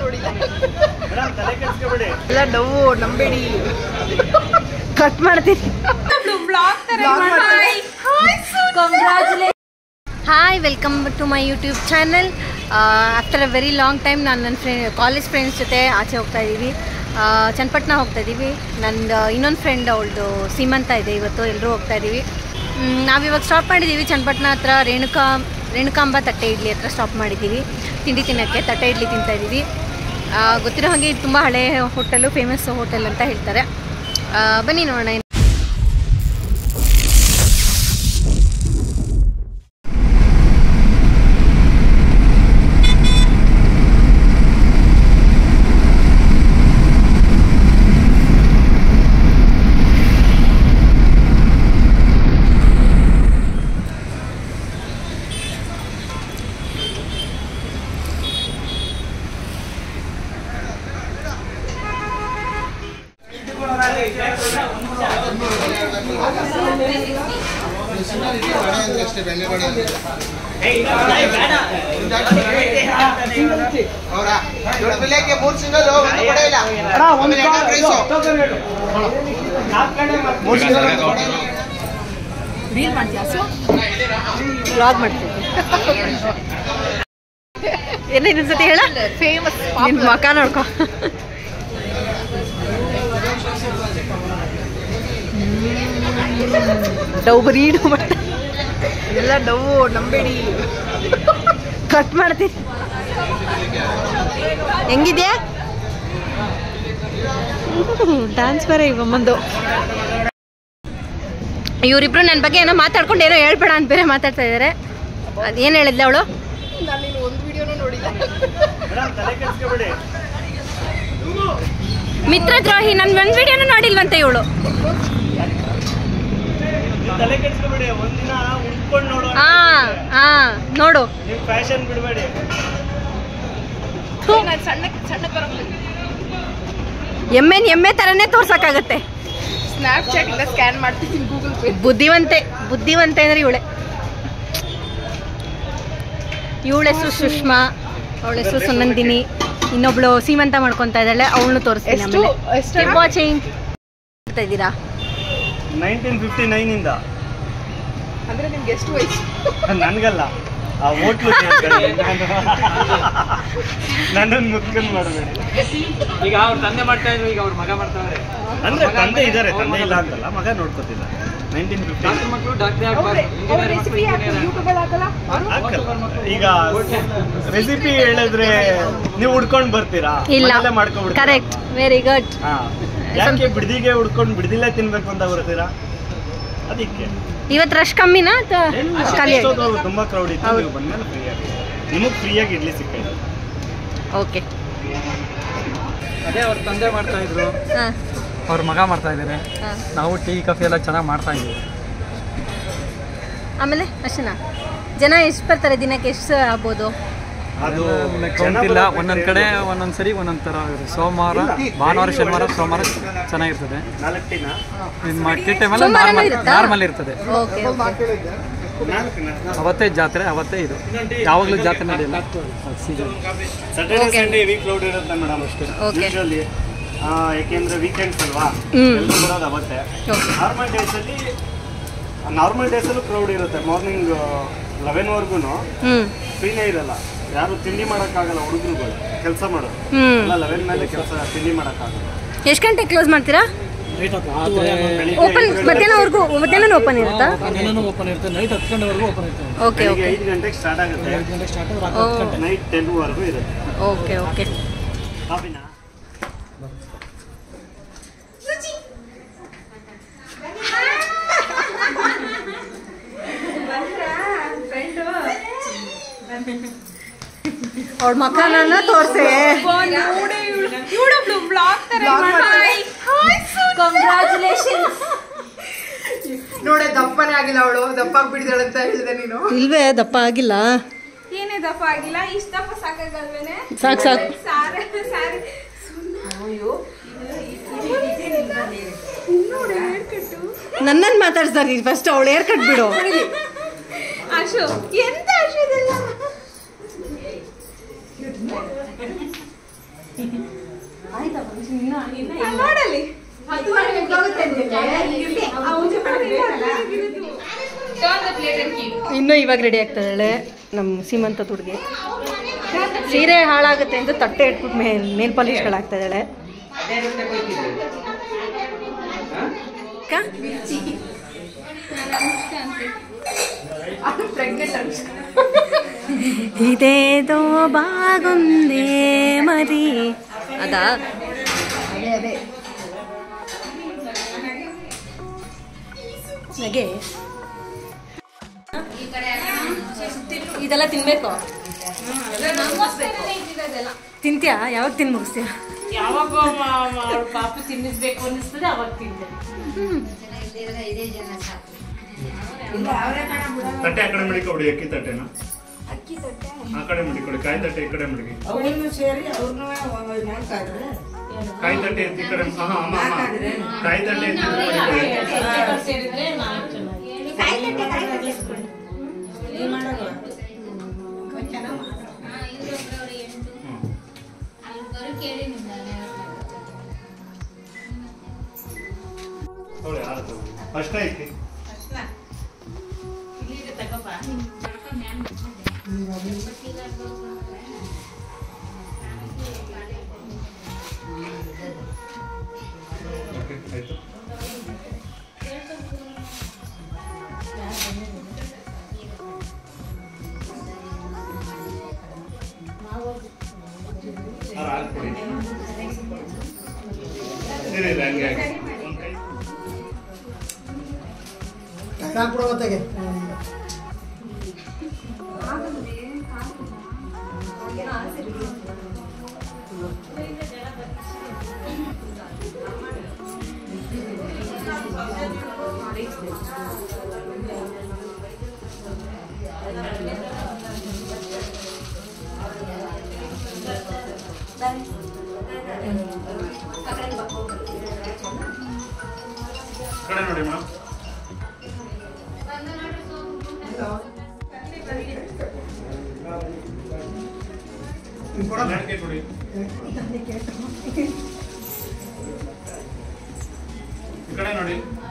ನೋಡಿಲ್ಲ ತಲೆ ಕೆಡಿಸ್ಕೊಬೇಡಿ ಎಲ್ಲ ನೋವು ನಂಬೇಡಿ ಕಟ್ ಮಾಡ್ತೀನಿ hi welcome to my YouTube channel after a very long time ನಾನು ನನ್ನ ಫ್ರೆಂಡ್ ಕಾಲೇಜ್ ಫ್ರೆಂಡ್ಸ್ ಜೊತೆ ಆಚೆ ಹೋಗ್ತಾ ಇದ್ದೀವಿ ಚನ್ನಪಟ್ಟಣ ಹೋಗ್ತಾ ಇದ್ದೀವಿ ನಂದು ಇನ್ನೊಂದು ಫ್ರೆಂಡ್ ಅವಳದು ಸೀಮಂತ ಇದೆ ಇವತ್ತು ಎಲ್ಲರೂ ಹೋಗ್ತಾ ಇದ್ದೀವಿ ಮ್, ನಾವಿವಾಗ ಸ್ಟಾಪ್ ಮಾಡಿದ್ದೀವಿ ಚನ್ನಪಟ್ಟಣ ಹತ್ರ ರೇಣುಕಾ ರೇಣುಕಾಂಬ ತಟ್ಟೆ ಇಡ್ಲಿ ಹತ್ರ ಸ್ಟಾಪ್ ಮಾಡಿದ್ದೀವಿ ತಿಂಡಿ ತಿನ್ನೋಕ್ಕೆ ತಟ್ಟೆ ಇಡ್ಲಿ ತಿಂತಾ ಇದ್ದೀವಿ ಆ, ಗೊತ್ತಿರೋ ಹಾಗೆ ಇದು ತುಂಬ ಹಳೆ ಹೋಟೆಲು ಫೇಮಸ್ ಹೋಟೆಲ್ ಅಂತ ಹೇಳ್ತಾರೆ ಆ, ಬನ್ನಿ ನೋಡೋಣ ಹೌದಾ ದೊಡ್ಡ ಬೆಲೆಗೆ ಮೂರ್ ಸಿಂಗಲ್ ಒಂದು ಕೊಡ ಇಲ್ಲ ಆಮೇಲೆ ಎಣ್ಣೆ ಪ್ರೈಸು. ಮೂರ್ ಸಿಂಗಲ್ ಒಂದು ಕೊಡ ಇಲ್ಲ. ವ್ಲಾಗ್ ಮಾಡ್ತೀವಿ ಏನೋ ಇನ್ನೊಂದ್ಸತಿ ಹೇಳ ಫೇಮಸ್ ನಿನ್ ಮಕ ನೋಡ್ಕೊ ಡವ್ ಬರೀ ಡವ್ ಮಾಡ್ತಾ ಎಲ್ಲ ನೋವು ನಂಬೇಡಿ ಕಟ್ ಮಾಡ್ತೀನಿ ಹೆಂಗಿದ್ಯಾ ಡ್ಯಾನ್ಸ್ ಬೇರೆ ಇವಮ್ಮಂದು ಇವರಿಬ್ರು ನನ್ನ ಬಗ್ಗೆ ಏನೋ ಮಾತಾಡ್ಕೊಂಡು ಏನೋ ಹೇಳ್ಬೇಡ ಅಂತ ಬೇರೆ ಮಾತಾಡ್ತಾ ಇದ್ದಾರೆ ಅದೇನು ಹೇಳಿದ್ಲ ಅವಳು ನಾನು ನೀನು ಒಂದು ವಿಡಿಯೋನೂ ನೋಡಿಲ್ಲ ತಲೆ ಕೆಡಿಸ್ಕೊಬೇಡಿ ಮಿತ್ರದ್ರೋಹಿ ನನ್ನ ಒಂದು ವಿಡಿಯೋನು ನೋಡಿಲ್ವಂತೆ ಇವಳು ನೀವು ತಲೆ ಕೆಡಿಸ್ಕೊಬೇಡಿ ಒಂದಿನ ಉಳ್ಕೊಂಡು ನೋಡುವ ಹಾ ಹಾ ನೋಡು ನೀವು ಫ್ಯಾಷನ್ ಬಿಡಬೇಡಿ ನಾನು ಸಣ್ಣ ಸಣ್ಣ ಬರೋಲ್ಲ ಎಮ್ಮೆನ್ ಎಮ್ಮೆ ಥರನೇ ತೋರ್ಸಕ್ಕಾಗತ್ತೆ ಸ್ನ್ಯಾಪ್ ಚಾಟ್ ಇಂದ ಸ್ಕ್ಯಾನ್ ಮಾಡ್ತಿದ್ದೀನಿ ಗೂಗಲ್ ಪೇ ಬುದ್ಧಿವಂತೆ ಬುದ್ಧಿವಂತೆ ಅಂದ್ರೆ ಇವಳೆ ಇವಳ ಹೆಸರು ಸುಷ್ಮಾ ಅವಳ ಹೆಸರು ಸುನಂದಿನಿ ಇನ್ನೊಬ್ಳು ಸೀಮಂತ ಮಾಡ್ಕೊಂತ ಇದ್ದಾಳೆ ಅವಳನ್ನು ತೋರಿಸ್ತೀನಿ ಎಷ್ಟು ಎಷ್ಟು ವಾಚಿಂಗ್ ಮಾಡ್ತಾ ಇದ್ದೀರಾ ನೈನ್ಟೀನ್ ಫಿಫ್ಟಿ ನೈನಿಂದ ಅಂದ್ರೆ ನಿಮ್ಗೆ ಎಷ್ಟು ವಯಸ್ಸು ನನ್ಗಲ್ಲ ಆ ಹೋಟ್ಲು ನನ್ನನ್ನು ಮುತ್ಕೊಂಡು ಮಾಡಬೇಡಿ ಈಗ ಅವ್ರ ತಂದೆ ಮಾಡ್ತಾ ಇದ್ರು ಈಗ ಅವ್ರ ಮಗ ಮಾಡ್ತಾವ್ರೆ ಅಂದ್ರೆ ತಂದೆ ಇದ್ದಾರೆ ತಂದೆ ಇಲ್ಲ ಅಂತಲ್ಲ ಮಗ ನೋಡ್ಕೋತಿಲ್ಲ ನೈನ್ಟೀನ್ ಫಿಫ್ಟಿ ಡಾಕ್ಟರ್ ಮಕ್ಕಳು ಡಾಕ್ಟರ್ ಆಗ್ಬಾರ್ದು ಅವ್ರ ಇಂಜಿನಿಯರ್ ರೆಸಿಪಿ ಯೂಟ್ಯೂಬಲ್ಲಿ ಹಾಕಲ್ಲ ಈಗ ರೆಸಿಪಿ ಹೇಳಿದ್ರೆ ನೀವು ಹುಡ್ಕೊಂಡು ಬರ್ತೀರಾ ಇಲ್ಲ ಮನೇಲೇ ಮಾಡ್ಕೊಂಡ್ಬಿಡ್ತೀರಾ? ಕರೆಕ್ಟ್ ವೆರಿ ಗುಡ್ ಹಾ ಯಾಕೆ ಬಿಡ್ದಿಗೆ ಹುಡ್ಕೊಂಡು ಬಿಡ್ದಿಲ್ಲ ತಿನ್ಬೇಕು ಅಂತ ಬರ್ತೀರಾ ಅದಕ್ಕೆ ಇವತ್ತು ರಶ್ ಕಮ್ಮಿನಾ ಅಥವಾ ಖಾಲಿ ಎಷ್ಟೊತ್ತು ತುಂಬಾ ಕ್ರೌಡ್ ಇತ್ತು ಹೌದು. ನೀವು ಬಂದ್ಮೇಲೆ ಫ್ರೀ ಆಗಿ ನಿಮಗೆ ಫ್ರೀಯಾಗಿ ಇಡ್ಲಿ ಸಿಕ್ಕಿದೆ ಓಕೆ ಅದೇ ಅವ್ರ ತಂದೆ ಮಾಡ್ತಾ ಇದ್ರು ಹಾಂ ಅವ್ರ ಮಗ ಮಾಡ್ತಾ ಇದ್ದಾರೆ ಹಾಂ ನಾವು ಟೀ ಕಾಫಿ ಎಲ್ಲ ಚೆನ್ನಾಗಿ ಮಾಡ್ತಾ ಇದ್ದೀವಿ ಆಮೇಲೆ ಅಷ್ಟೇನಾ ಜನ ಎಷ್ಟು ಬರ್ತಾರೆ ದಿನಕ್ಕೆ ಎಷ್ಟು ಆಗ್ಬೋದು ಅದು ಕೌಂಟ್ ಇಲ್ಲ ಒಂದೊಂದ್ ಕಡೆ ಒಂದೊಂದ್ ಸರಿ ಒಂದೊಂದ್ ತರ ಇರುತ್ತೆ ಸೋಮವಾರ ಭಾನುವಾರ ಶನಿವಾರ ಸೋಮವಾರ ಚೆನ್ನಾಗಿರ್ತದೆ ನಾಲ್ಕು ಟೀನ ಇನ್ನು ಟೀ ಟೈಮಲ್ಲಿ ಸೋಮವಾರನೂ ನಾರ್ಮಲ್ ಇರುತ್ತಾ? ನಾರ್ಮಲ್ ಇರ್ತದೆ ಓಕೆ ನಾಲ್ಕು ಅವತ್ತೇ ಜಾತ್ರೆ ಅವತ್ತೇ ಇದು ಯಾವಾಗಲೂ ಜಾತ್ರೆ ನಡೆಯಲ್ಲ season Saturday Okay. Sunday heavy crowd ಇರುತ್ತೆ ಮೇಡಮ್ ಅಷ್ಟೇ Okay. ಯೂಶಲಿ ಯಾಕೆಂದ್ರೆ ವೀಕೆಂಡ್ಸ್ ಅಲ್ವಾ ಹ್ಮ್. ಎಲ್ಲರೂ ಬರೋದು ಅವತ್ತೆ ಓಕೆ ನಾರ್ಮಲ್ ಡೇಸಲ್ಲಿ ನಾರ್ಮಲ್ ಡೇಸಲ್ಲೂ ಕ್ರೌಡ್ ಇರುತ್ತೆ ಮಾರ್ನಿಂಗ್ ಲೆವೆನ್ವರೆಗೂ ಹ್ಞೂ ಫ್ರೀನೇ ಇರಲ್ಲ ಯಾರು ತಿಂಡಿ ಮಾಡೋಕ್ಕಾಗಲ್ಲ ಹುಡುಗರುಗಳು ಕೆಲಸ ಮಾಡೋದು ಹ್ಞೂ ಎಲ್ಲ ಲೆವೆನ್ ಮೇಲೆ ಕೆಲಸ ತಿಂಡಿ ಮಾಡೋಕ್ಕಾಗಲ್ಲ ಎಷ್ಟು ಗಂಟೆಗೆ ಕ್ಲೋಸ್ ಮಾಡ್ತೀರಾ ಬೆಳಿಗ್ಗೆ ಓಪನ್ ಮಧ್ಯಾಹ್ನವರೆಗೂ ಮಧ್ಯಾಹ್ನ ಓಪನ್ ಇರುತ್ತಾ ಓಪನ್ ಇರ್ತದೆ ನೈಟ್ ಹತ್ತು ಗಂಟೆವರೆಗೂ ಓಪನ್ ಇರ್ತದೆ ಓಕೆ ಬೆಳಿಗ್ಗೆ ಓಕೆ ಐದು ಗಂಟೆಗೆ ಸ್ಟಾರ್ಟ್ ಆಗುತ್ತೆ ಸ್ಟಾರ್ಟ್ ನೈಟ್ ಟೆನ್ವರೆಗೂ ಇರುತ್ತೆ ಓಕೆ ಓಕೆ ಕಾಫಿನಾ ಅವಳ ಮಕ್ಕಳನ್ನ ತೋರಿಸಿ ಕಂಗ್ರ್ಯಾಚುಲೇಷನ್ಸ್ ನೋಡೆ ದಪ್ಪನೇ ಆಗಿಲ್ಲ ಅವಳು ದಪ್ಪ ಆಗ್ಬಿಟ್ಟಿದ್ದಾಳೆ ಅಂತ ಹೇಳಿದೆ ನೀನು ಇಲ್ವೇ ದಪ್ಪ ಆಗಿಲ್ಲ ಏನೇ ದಪ್ಪ ಆಗಿಲ್ಲ ಇಷ್ಟ ದಪ್ಪ ಸಾಕಾಗಲ್ವೇನೆ ಸಾಕು ಸಾಕು ಸಾರೆ ಸಾರಿ ನನ್ನನ್ನು ಮಾತಾಡ್ಸ್ದಾರ ಫಸ್ಟ್ ಅವಳು ಏರ್ ಕಟ್ ಬಿಡು ಅಶು ಎಂತ ಅಶು ಇದೆಲ್ಲ ಆಯ್ತಾ ಫಂಕ್ಷನ್ ಇನ್ನೂ ಆಗಿಲ್ಲ ನೋಡಲಿ ಹತ್ತುವರೆಗೆ ಮುಗ್ದೋಗುತ್ತೆ ಅಂದ್ಬಿಟ್ಟೆ. ಆ ಮುಂಚೆ ಬೇಕಲ್ಲ? Turn the plate and keep. ಇನ್ನೂ ಇವಾಗ ರೆಡಿ ಆಗ್ತಾಳೆ ನಮ್ಮ ಸೀಮಂತ ಹುಡುಗಿ ಸೀರೆ ಹಾಳಾಗುತ್ತೆ ಅಂತ ತಟ್ಟೆ ಇಟ್ಬಿಟ್ಟು ಮೇಲ್ ಮೇಲ್ ಪಾಲಿಶ್ಗಳಾಗ್ತಾ ಇದ್ದಾಳೆ ಅಕ್ಕ? ಇದೇದೋ ಬಾಗುಂದೇ ಮರಿ ಅದಾ ನಗೆ ಇದೆಲ್ಲ ತಿನ್ಬೇಕು ನಮಗೋಸ್ಕರನೇ ಇದ್ದಿದ್ದೆಲ್ಲ. ತಿಂತ್ಯಾ ಯಾವಾಗ ತಿನ್ ಮುಗಿಸ್ತೀಯ ಯಾವಾಗ ಅವ್ರ ಪಾಪು ತಿನ್ನಿಸ್ಬೇಕು ಅನ್ನಿಸ್ತದೆ ಅವಾಗ ತಿಂತೆ ತಟ್ಟೆ ಆ ಕಡೆ ಮಡಿಕೊಡಿ ಅಕ್ಕಿ ತಟ್ಟೆನ ಆ ಕಡೆ ಮಡಿಕೊಡಿ ಕಾಯಿ ತಟ್ಟೆ ಈ ಕಡೆ ಮಡಿಗೆ ಕಾಯಿ ತಟ್ಟೆ ಎತ್ತಿ ಈ ಕಡೆ ಹಾ ಅಮ್ಮ ಅಮ್ಮ ಕಾಯಿ ತಟ್ಟೆ ಎತ್ತಿ ಈ ಕಡೆ ಮಡಿಕೊಳ್ಳಿ. ಸೇರಿದ್ರೆ ನಾಲ್ಕು ಚೆನ್ನಾಗಿ ಹ್ಮ್. ತಗೊಳ್ಳಿ, ಹಾಲು ತಗೊಳ್ಳಿ. ಅಷ್ಟೇ ಐತಿ ಓಕೆ ಆಯ್ತು ಹಾಲು ಹಾಕ್ಬಿಡಿ. ಇರಿ, ಇರಿ, ಹಂಗೆ ಹಾಕಿ. ಒಂದ್ ಕೈ ಕಡೆ ನೋಡಿ ಮೇಡಮ್ ಲಡ್ಕೆ ಕೊಡಿ ಈ ಕಡೆ ನೋಡಿ